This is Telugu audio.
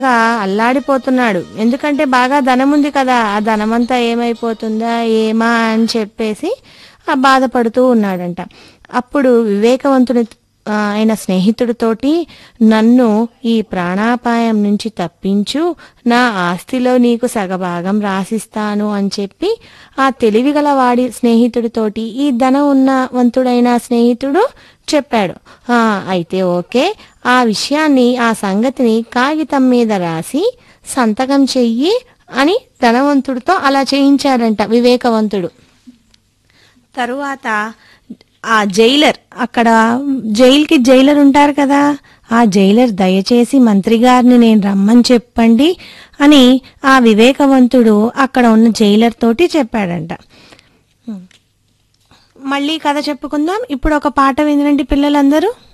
గా అల్లాడిపోతున్నాడు ఎందుకంటే బాగా ధనం ఉంది కదా ఆ ధనమంతా ఏమైపోతుందా ఏమా అని చెప్పేసి ఆ బాధపడుతూ ఉన్నాడంట అప్పుడు వివేకవంతుని ఆ, ఆయన స్నేహితుడితోటి నన్ను ఈ ప్రాణాపాయం నుంచి తప్పించు నా ఆస్తిలో నీకు సగభాగం రాసిస్తాను అని చెప్పి ఆ తెలివిగల వాడి స్నేహితుడితోటి ఈ ధనం ఉన్న వంతుడైన స్నేహితుడు చెప్పాడు "ఆ, అయితే ఓకే ఆ విషయాన్ని ఆ సంగతిని కాగితం మీద రాసి సంతకం చెయ్యి అని ధనవంతుడితో అలా చేయించాడంట వివేకవంతుడు తరువాత ఆ జైలర్ అక్కడ జైలుకి జైలర్ ఉంటారు కదా ఆ జైలర్ దయచేసి మంత్రి గారిని నేను రమ్మని చెప్పండి అని ఆ వివేకవంతుడు అక్కడ ఉన్న జైలర్ తోటి చెప్పాడంట మళ్ళీ కథ చెప్పుకుందాం ఇప్పుడు ఒక పాట వినండి పిల్లలందరూ